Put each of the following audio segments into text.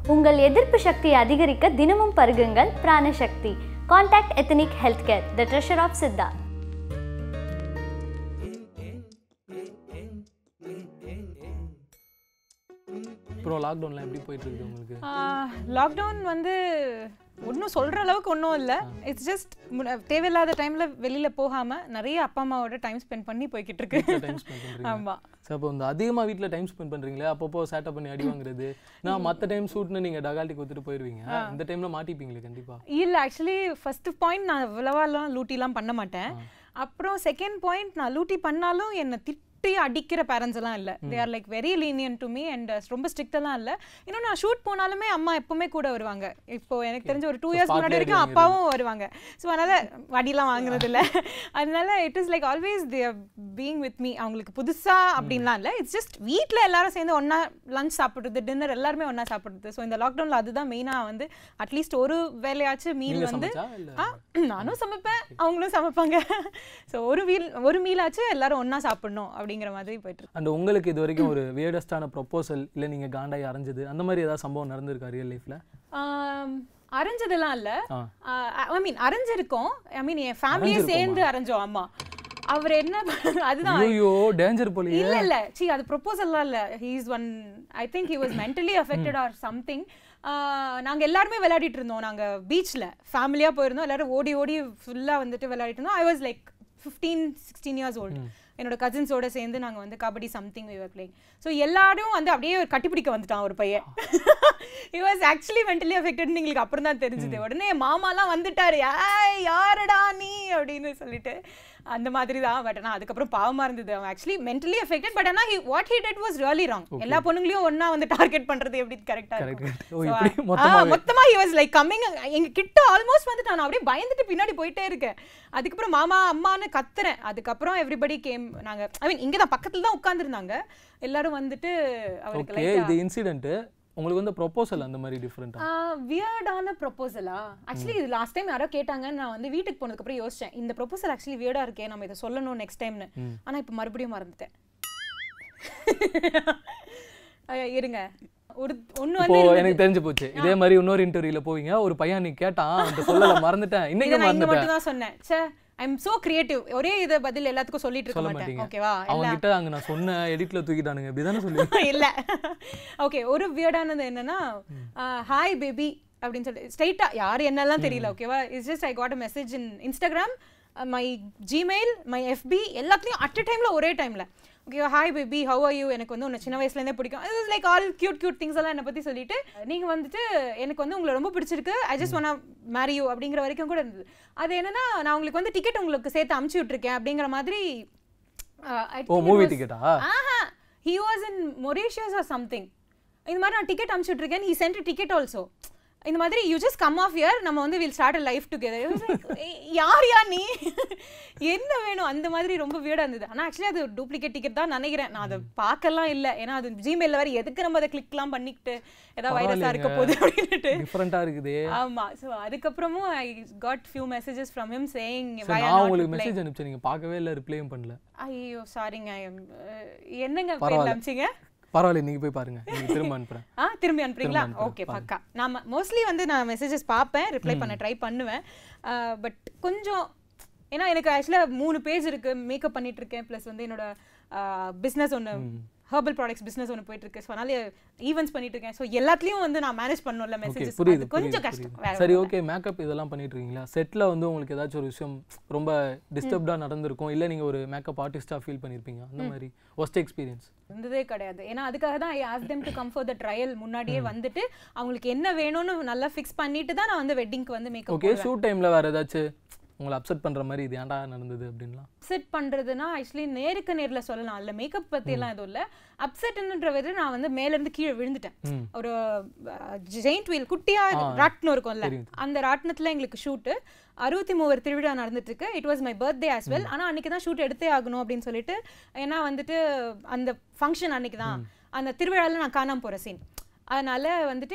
உங்கள் எதிர்ப்பு சக்தியை அதிகரிக்க தினமும் பருகுங்கள் Pranasakthi contact ethnic health care the treasure of Siddha அப்புறம் லாக்டவுன்லாம் எப்படி போயிட்டு இருக்கு உங்களுக்கு லாக்டவுன் வந்து ஒன்றும் சொல்கிற அளவுக்கு ஒன்றும் இல்லை இட்ஸ் ஜஸ்ட் தேவையில்லாத டைமில் வெளியில் போகாமல் நிறைய அப்பா அம்மாவோட டைம் ஸ்பெண்ட் பண்ணி போய்கிட்டு இருக்கு டைம் ஸ்பெண்ட் பண்றீங்க ஆமாம் ஸோ அப்போ இந்த அதிகமாக வீட்டில் டைம் ஸ்பெண்ட் பண்ணுறீங்களே அப்பப்போ சேட்டப் பண்ணி அடி வாங்குறது நான் மற்ற டைம் ஷூட்னு நீங்கள் டகால்ட்டி கொடுத்துட்டு போயிடுவீங்க இந்த டைமில் மாட்டிப்பீங்களே கண்டிப்பாக இல்லை ஆக்சுவலி ஃபர்ஸ்ட் பாயிண்ட் நான் இவ்வளவாலாம் லூட்டிலாம் பண்ண மாட்டேன் அப்புறம் செகண்ட் பாயிண்ட் நான் லூட்டி பண்ணாலும் என்னை திட்டி அடிக்கிற பேரண்ட்ஸ் எல்லாம் இல்லை they are like very lenient to me and ரொம்ப ஸ்ட்ரிக்டெல்லாம் இல்லை இன்னும் நான் ஷூட் போனாலுமே அம்மா எப்பவுமே கூட வருவாங்க இப்போ எனக்கு தெரிஞ்ச ஒரு டூ இயர்ஸ் spotல முன்னாடி வரைக்கும் இருக்கீங்க அப்பாவும் வருவாங்க ஸோ அதனால வடிலாம் வாங்குறது இல்லை அதனால it is like always they being with me அவங்களுக்கு புதுசா அப்படின்லாம் இல்லை இட்ஸ் ஜஸ்ட் வீட்டில் எல்லாரும் சேர்ந்து ஒண்ணா லஞ்ச் சாப்பிட்றது டின்னர் எல்லாருமே ஒண்ணா சாப்பிட்றது ஸோ இந்த லாக்டவுனில் அதுதான் மெயினாக வந்து அட்லீஸ்ட் ஒரு வேலையாச்சும் மீல் நீங்க வந்து சமைச்சா இல்ல ஆ நானும் சமைப்பேன் அவங்களும் சமைப்பாங்க ஸோ ஒரு மீல் ஒரு மீலாச்சும் எல்லாரும் ஒண்ணா சாப்பிடணும் அப்படிங்கிற மாதிரி போயிட்டு இருக்கு அண்ட் உங்களுக்கு இது வரைக்கும் ஒரு வியர்டஸ்டான ப்ரொப்போசல் இல்லை நீங்கள் காண்டாய் அரைஞ்சது அந்த மாதிரி ஏதாவது சம்பவம் நடந்திருக்கா ரியல் லைஃப்பில் ஆம், அரைஞ்சதெல்லாம் இல்லை ஆ ஐ மீன் அரைஞ்சிருக்கோம் ஐ மீன் என் ஃபேமிலியே சேர்ந்து அரைஞ்சோம் ஆமா அவர் என்ன பண்ண- அதுதான் ஐயோ டேஞ்சர் போலியே இல்ல இல்ல சி அது ப்ரொபோசல்லாம் இல்ல he is one I think he was mentally affected or something நாங்க எல்லாருமே விளையாடிட்டு இருந்தோம் நாங்க பீச்ல ஃபேமிலியா போயிருந்தோம் எல்லாரும் ஓடி ஓடி ஃபுல்லா வந்துட்டு விளையாடிட்டு இருந்தோம் I was like fifteen sixteen years old என்னோட கசின்ஸோட சேர்ந்து நாங்க வந்து kabaddi something we were playing so எல்லாரும் வந்து அப்படியே ஒரு கட்டிப்பிடிக்க வந்துட்டான் ஒரு பையன் he was actually mentally affected எங்களுக்கு அப்புறம் தான் தெரிஞ்சுது உடனே மாமாலாம் வந்துட்டாரு ஏய் யாருடா நீ அப்படின்னு சொல்லிட்டு அந்த மாதிரி தான் பட் ஆனால் அதுக்கப்புறம் பாவமா இருந்தது அவன் ஆக்சுவலி மென்டலி அஃபெக்டட் பட் ஆனால் what he did was really wrong எல்லா பொண்ணுங்களையும் ஒண்ணா வந்து டார்கெட் பண்றது எப்படி கரெக்டா Correct, இருக்கும் correct. ஓ, So, இப்படி ஆ, மொத்தமாவே. மொத்தமா he was like coming எங்க கிட்ட ஆல்மோஸ்ட் வந்து நான் அப்படியே பயந்துட்டு பின்னாடி போயிட்டே இருக்கேன் அதுக்கப்புறம் மாமா அம்மான்னு கத்துறேன் அதுக்கப்புறம் எவ்ரிபடி கேம் நாங்க ஐ மீன் இங்க தான் பக்கத்துல தான் உட்கார்ந்துருந்தாங்க எல்லாரும் வந்துட்டு அவருக்கு ஓகே லைக் இது இன்சிடென்ட் உங்களுக்கு வந்து ப்ரொப்போசல் அந்த மாதிரி டிஃப்ரெண்ட்டா வியர்டான ப்ரொபோசலா ஆக்சுவலி இது லாஸ்ட் டைம் யாரோ கேட்டாங்க நான் வந்து வீட்டுக்கு போனதுக்கு அப்புறம் யோசிச்சேன் இந்த ப்ரொபோசல் ஆக்சுவலி வியர்டா இருக்கே நம்ம இதை சொல்லணும் நெக்ஸ்ட் டைம்னு ஆனா இப்போ மறுபடியும் மறந்துட்டேன் ஐயா, இருங்க ஒரு ஒண்ணு இப்போ வந்து எனக்கு தெரிஞ்சு போச்சு இதே மாதிரி இன்னொரு இன்டர்வியூல போவீங்க ஒரு பையன் நீ கேட்டான் அந்த சொல்லல மறந்துட்டேன் இதை இன்னைக்கு நான் இங்க மறந்துட்டேன் மட்டும் தான் சொன்னேன் say I am so creative ஒரே இதை பதில் எல்லாத்துக்கும் சொல்லிட்டு இருக்க சொல்ல மாட்டேன் மாட்டீங்க ஓகேவா அவங்க கிட்ட அங்க நான் சொன்ன எடிட்ல தூக்கிட்டானுங்க இப்படிதானே சொல்லி இல்ல ஓகே ஒரு வியர்டானது என்னன்னா ஹாய் பேபி அப்படின்னு சொல்லி ஸ்ட்ரைட்டா யார் என்னெல்லாம் தெரியல ஓகேவா it's just I got a message in Instagram my Gmail my FB எல்லாத்துலயும் அட் அ டைம்ல ஒரே டைம்ல okay hi baby how are you எனக்கு வந்து உன்னை சின்ன வயசுல இருந்தே பிடிக்கும் இது like all cute cute things எல்லாம் என்னை பத்தி சொல்லிட்டு நீங்க வந்துட்டு எனக்கு வந்து உங்களை ரொம்ப பிடிச்சிருக்கு I just want marry you அப்படிங்கிற வரைக்கும் கூட இருந்தது அது என்னன்னா நான் உங்களுக்கு வந்து டிக்கெட் உங்களுக்கு சேர்த்து அமுச்சு விட்டுருக்கேன் அப்படிங்கிற மாதிரி uh, I oh think it movie was- டிக்கெட்டா ஆஹா he was in Mauritius or something இந்த மாதிரி நான் டிக்கெட் அனுப்பிச்சுட்டு இருக்கேன் ஹி சென்ட் டிக்கெட் ஆல்சோ இந்த மாதிரி you just come of year நம்ம வந்து வில் ஸ்டார்ட் லைஃப் டுகெதர் யார் யா நீ என்ன வேணும் அந்த மாதிரி ரொம்ப வீடா இருந்தது ஆனா ஆக்சுவலி அது டூப்ளிகேட் டிக்கெட் தான் நினைக்கிறேன் நான் அதை பார்க்கலாம் இல்ல ஏன்னா அது ஜிமெயில வேற எதுக்கு நம்ம அதை கிளிக்லாம் பண்ணிக்கிட்டு ஏதாவது வைரஸா இருக்க போகுது அப்படின்ட்டு டிஃப்ரெண்டா இருக்குதே ஆமா சோ அதுக்கப்புறமும் I got few messages from him saying சரி, நான் உங்களுக்கு மெசேஜ் அனுப்பிச்சேன் நீங்க பார்க்கவே இல்ல ரிப்ளையும் பண்ணல ஐயோ சாரிங்க என்னங்க பேர்ல பரவாயில்ல. அனுப்பிச்சீங்க பரவாயில்ல நீங்க போய் பாருங்க நீங்க திரும்ப அனுப்புறேன் ஆ திரும்பி அனுப்புறீங்களா ஓகே பக்கா நான் மோஸ்ட்லி வந்து நான் மெசேஜஸ் பார்ப்பேன் ரிப்ளை பண்ண ட்ரை பண்ணுவேன் பட் கொஞ்சம் ஏன்னா எனக்கு ஆக்சுவலாக மூணு பேஜ் இருக்கு மேக்கப் பண்ணிட்டு இருக்கேன் ப்ளஸ் வந்து என்னோட பிஸ்னஸ் ஒன்று ஹெர்பல் ப்ராடக்ட்ஸ் பிஸ்னஸ் ஒன்று போயிட்டு இருக்கு ஸோ அதனால ஈவெண்ட்ஸ் பண்ணிட்டு இருக்கேன் ஸோ எல்லாத்துலயும் வந்து நான் மேனேஜ் பண்ணணும்ல ஓகே மெசேஜஸ் புரியுது கொஞ்சம் புரியுது, கஷ்டம் புரியுது. வேற சரி ஒண்ணும் ஓகே மேக்கப் இதெல்லாம் பண்ணிட்டு இருக்கீங்களா செட்ல வந்து உங்களுக்கு ஏதாச்சும் ஒரு விஷயம் ரொம்ப டிஸ்டர்ப்டா நடந்திருக்கும் இல்ல நீங்க ஒரு மேக்கப் ஆர்டிஸ்டா ஃபீல் பண்ணிருப்பீங்க அந்த மாதிரி ஒஸ்ட் எக்ஸ்பீரியன்ஸ் இருந்ததே கிடையாது ஏன்னா அதுக்காக தான் I ask them to come for the trial முன்னாடியே வந்துட்டு அவங்களுக்கு என்ன வேணும்னு நல்லா ஃபிக்ஸ் பண்ணிட்டு தான் நான் வந்து வெட்டிங்க்கு வந்து மேக்கப் ஓகே ஷூட் டைம்ல வேற ஏதாச்சும் உங்களை அப்செட் பண்ற மாதிரி இது ஏன்டா நடந்தது அப்படின்லாம் அப்செட் பண்றதுன்னா ஆக்சுவலி நேருக்கு நேர்ல சொல்லலாம் இல்ல மேக்கப் பத்தி எல்லாம் எதுவும் இல்ல அப்செட்ன்ற விட நான் வந்து மேல இருந்து கீழே விழுந்துட்டேன் ம். ஒரு ஜெயிண்ட் வீல் குட்டியா ராட்டினம் இருக்கும்ல தெரியும். அந்த ராட்டினத்துல எங்களுக்கு ஷூட்டு அறுபத்தி மூவர் திருவிழா நடந்துட்டு இருக்கு it was my birthday as well ஆனா அன்னைக்கு தான் ஷூட் எடுத்தே ஆகணும் அப்படின்னு சொல்லிட்டு ஏன்னா வந்துட்டு அந்த ஃபங்க்ஷன் அன்னைக்கு தான் அந்த திருவிழால நான் காணாம போற சீன் அதனால வந்துட்டு என்ன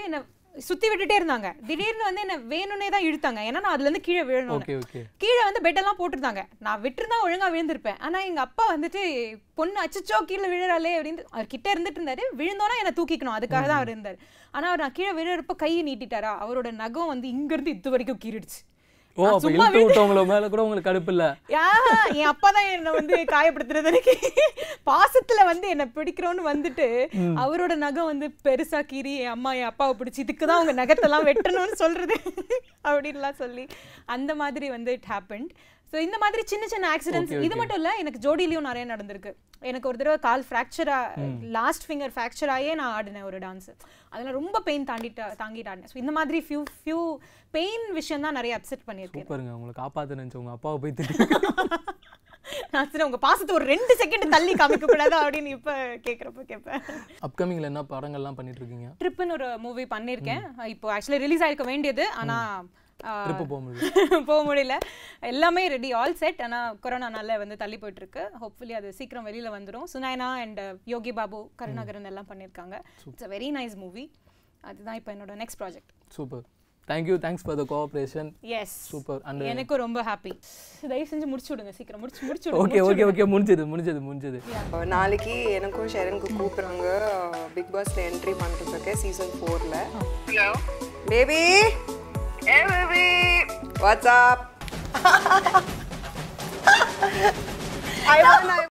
சுத்தி விட்டுட்டே இருந்தாங்க திடீர்னு வந்து என்ன வேணும்னே தான் இழுத்தாங்க ஏன்னா நான் அதுல இருந்து கீழே விழணும் ஓகே ஓகே கீழே வந்து பெட்டெல்லாம் போட்டிருந்தாங்க நான் விட்டுருந்தா ஒழுங்கா விழுந்திருப்பேன் ஆனா எங்க அப்பா வந்துட்டு பொண்ணு அச்சச்சோ கீழே விழுறாளே அப்படின்னு அவர் கிட்ட இருந்துட்டு இருந்தாரு விழுந்தோன்னா என்ன தூக்கிக்கணும் அதுக்காக தான் அவர் இருந்தார் ஆனா அவர் நான் கீழே விழுறப்ப கையை நீட்டிட்டாரா அவரோட நகம் வந்து இங்க இருந்து இது வரைக்கும் கீறிடுச்சு ஓ அப்போ இழுத்து விட்டவங்கள மேல கூட உங்களுக்கு கடுப்பு இல்ல யா என் அப்பா தான் என்ன வந்து காயப்படுத்துறது எனக்கு பாசத்துல வந்து என்ன பிடிக்கிறோன்னு வந்துட்டு அவரோட நகம் வந்து பெருசா கீறி என் அம்மா என் அப்பாவை பிடிச்சி இதுக்கு தான் உங்க நகத்தெல்லாம் வெட்டணும்னு சொல்றது அப்படின்லாம் சொல்லி அந்த மாதிரி வந்து இட் ஹேப்பன்ட் ஸோ இந்த மாதிரி சின்ன சின்ன ஆக்சிடென்ட்ஸ் இது மட்டும் இல்ல எனக்கு ஜோடிலையும் நிறைய நடந்திருக்கு எனக்கு ஒரு தடவை கால் ஃப்ராக்சரா லாஸ்ட் ஃபிங்கர் ஃப்ராக்சர் ஆயே நான் ஆடினேன் ஒரு டான்ஸ் அதெல்லாம் ரொம்ப பெயின் தாண்டிட்டு தாங்கிட்டு ஆடினேன் ஸோ இந்த மாதிரி ஃபியூ ஃபியூ பெயின் விஷயம் தான் நிறைய அப்செட் பண்ணியிருக்கேன் சூப்பருங்க உங்களை காப்பாத்த நினைச்ச உங்க அப்பாவை போய் திட்டி நான் சரி உங்க பாசத்தை ஒரு ரெண்டு செகண்ட் தள்ளி காமிக்க கூடாதா அப்படின்னு இப்ப கேக்குறப்ப கேட்பேன் அப்கமிங்ல என்ன படங்கள்லாம் பண்ணிட்டு இருக்கீங்க ட்ரிப்னு ஒரு மூவி பண்ணியிருக்கேன் இப்போ ஆக்சுவலி ரிலீஸ் ஆயிருக்க வேண்டியது ஆனா ஆ, ட்ரிப்பு போக முடியல போக முடியல எல்லாமே ரெடி ஆல் செட் ஆனா கொரோனானால வந்து தள்ளி போயிட்டு இருக்கு ஹோப்ஃபுல்லி அது சீக்கிரம் வெளியில வந்துரும் சுனைனா அண்ட் யோகி பாபு கருணாகரன் எல்லாம் பண்ணியிருக்காங்க it's a very nice movie அதுதான் இப்போ என்னோட next project super thank you thanks for the cooperation yes super and எனக்கும் ரொம்ப ஹாப்பி தயவு செஞ்சு முடிச்சு விடுங்க சீக்கிரம் முடிச்சு முடிச்சு விடுங்க ஓகே ஓகே ஓகே முடிஞ்சது முடிஞ்சது முடிஞ்சது நாளைக்கு எனக்கும் ஷெரனுக்கு கூப்பிடுறாங்க பிக் பாஸ்ல என்ட்ரி பண்றதுக்கு சீசன் ஃபோர்ல Hello. Baby Hey, baby. WhatsApp